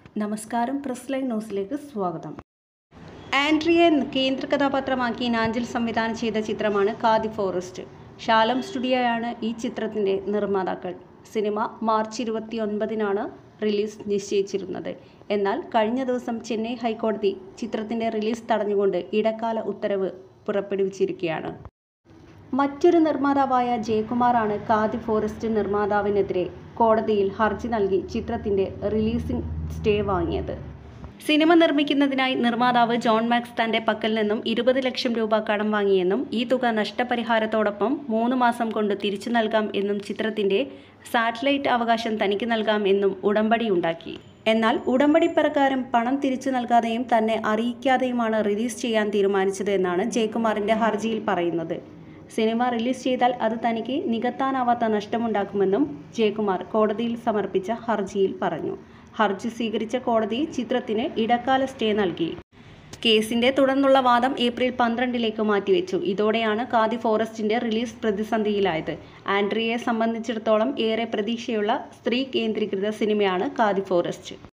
നമസ്കാരം press line ന്യൂസിലേക്ക് സ്വാഗതം ആൻഡ്രിയെ കേന്ദ്ര കഥാപാത്രമാക്കി നാഞ്ചൽ സംവിധാനം ചെയ്ത ചിത്രമാണ് കാദി ഫോറസ്റ്റ് ഷാലം സ്റ്റുഡിയോയാണ് ഈ ചിത്രത്തിൻ്റെ നിർമ്മാതാക്കൾ സിനിമ മാർച്ച് ഇരുപത്തി ഒൻപതിനാണ് റിലീസ് നിശ്ചയിച്ചിരുന്നത് എന്നാൽ കഴിഞ്ഞ ദിവസം ചെന്നൈ ഹൈക്കോടതി ചിത്രത്തിൻ്റെ റിലീസ് തടഞ്ഞുകൊണ്ട് ഇടക്കാല ഉത്തരവ് പുറപ്പെടുവിച്ചിരിക്കുകയാണ് മറ്റൊരു നിർമ്മാതാവായ ജയകുമാറാണ് കാദി ഫോറസ്റ്റ് നിർമ്മാതാവിനെതിരെ കോടതിയിൽ ഹർജി നൽകി ചിത്രത്തിന്റെ റിലീസിംഗ് സ്റ്റേ വാങ്ങിയത് സിനിമ നിർമ്മിക്കുന്നതിനായി നിർമ്മാതാവ് ജോൺ മാക്സ് തന്റെ പക്കൽ നിന്നും ഇരുപത് ലക്ഷം രൂപ കടം വാങ്ങിയെന്നും ഈ തുക നഷ്ടപരിഹാരത്തോടൊപ്പം മൂന്ന് മാസം കൊണ്ട് തിരിച്ചു നൽകാം എന്നും ചിത്രത്തിന്റെ സാറ്റലൈറ്റ് അവകാശം തനിക്ക് നൽകാം എന്നും ഉടമ്പടിയുണ്ടാക്കി എന്നാൽ ഉടമ്പടി പ്രകാരം പണം തിരിച്ചു നൽകാതെയും തന്നെ അറിയിക്കാതെയുമാണ് റിലീസ് ചെയ്യാൻ തീരുമാനിച്ചത് എന്നാണ് ജയകുമാറിന്റെ ഹർജിയിൽ പറയുന്നത് സിനിമ റിലീസ് ചെയ്താൽ അത് തനിക്ക് നികത്താനാവാത്ത നഷ്ടമുണ്ടാക്കുമെന്നും ജയകുമാർ കോടതിയിൽ സമർപ്പിച്ച ഹർജിയിൽ പറഞ്ഞു ഹർജി സ്വീകരിച്ച കോടതി ചിത്രത്തിന് ഇടക്കാല സ്റ്റേ നൽകി കേസിന്റെ തുടർന്നുള്ള വാദം ഏപ്രിൽ പന്ത്രണ്ടിലേക്ക് മാറ്റിവെച്ചു ഇതോടെയാണ് കാദി ഫോറസ്റ്റിന്റെ റിലീസ് പ്രതിസന്ധിയിലായത് ആൻഡ്രിയയെ സംബന്ധിച്ചിടത്തോളം ഏറെ പ്രതീക്ഷയുള്ള സ്ത്രീ കേന്ദ്രീകൃത സിനിമയാണ് കാദി ഫോറസ്റ്റ്